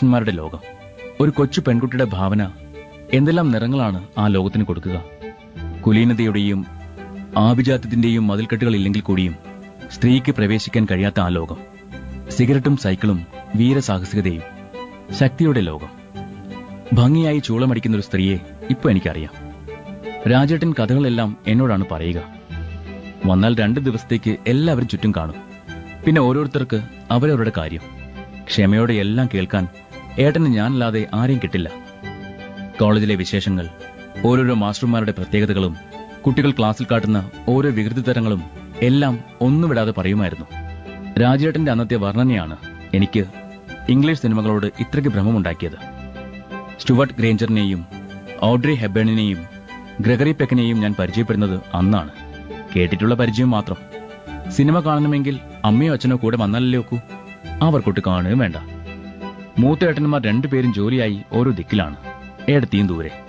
പുരുഷന്മാരുടെ ലോകം ഒരു കൊച്ചു പെൺകുട്ടിയുടെ ഭാവന എന്തെല്ലാം നിറങ്ങളാണ് ആ ലോകത്തിന് കൊടുക്കുക കുലീനതയുടെയും ആഭിജാത്യത്തിന്റെയും മതിൽക്കെട്ടുകൾ ഇല്ലെങ്കിൽ കൂടിയും സ്ത്രീക്ക് പ്രവേശിക്കാൻ കഴിയാത്ത ആ ലോകം സിഗരറ്റും സൈക്കിളും വീരസാഹസികതയും ശക്തിയുടെ ലോകം ഭംഗിയായി ചൂളമടിക്കുന്ന ഒരു സ്ത്രീയെ ഇപ്പൊ എനിക്കറിയാം രാജേട്ടൻ കഥകളെല്ലാം എന്നോടാണ് പറയുക വന്നാൽ രണ്ട് ദിവസത്തേക്ക് എല്ലാവരും ചുറ്റും കാണും പിന്നെ ഓരോരുത്തർക്ക് അവരവരുടെ കാര്യം ക്ഷമയോടെ എല്ലാം കേൾക്കാൻ ഏട്ടന് ഞാനല്ലാതെ ആരെയും കിട്ടില്ല കോളേജിലെ വിശേഷങ്ങൾ ഓരോരോ മാസ്റ്റർമാരുടെ പ്രത്യേകതകളും കുട്ടികൾ ക്ലാസ്സിൽ കാട്ടുന്ന ഓരോ വികൃതി തരങ്ങളും എല്ലാം ഒന്നും വിടാതെ പറയുമായിരുന്നു രാജേട്ടന്റെ അന്നത്തെ വർണ്ണനയാണ് എനിക്ക് ഇംഗ്ലീഷ് സിനിമകളോട് ഇത്രയ്ക്ക് ഭ്രമമുണ്ടാക്കിയത് സ്റ്റുവർട്ട് ഗ്രേഞ്ചറിനെയും ഓഡ്രി ഹെബേണിനെയും ഗ്രഗറി പെക്കിനെയും ഞാൻ പരിചയപ്പെടുന്നത് അന്നാണ് കേട്ടിട്ടുള്ള പരിചയം മാത്രം സിനിമ കാണണമെങ്കിൽ അമ്മയോ അച്ഛനോ കൂടെ വന്നാലല്ലേ ഒക്കൂ അവർക്കൊട്ട് കാണുകയും വേണ്ട മൂത്ത ഏട്ടന്മാർ രണ്ടുപേരും ജോലിയായി ഓരോ ദിക്കിലാണ് ഏടത്തിയും ദൂരെ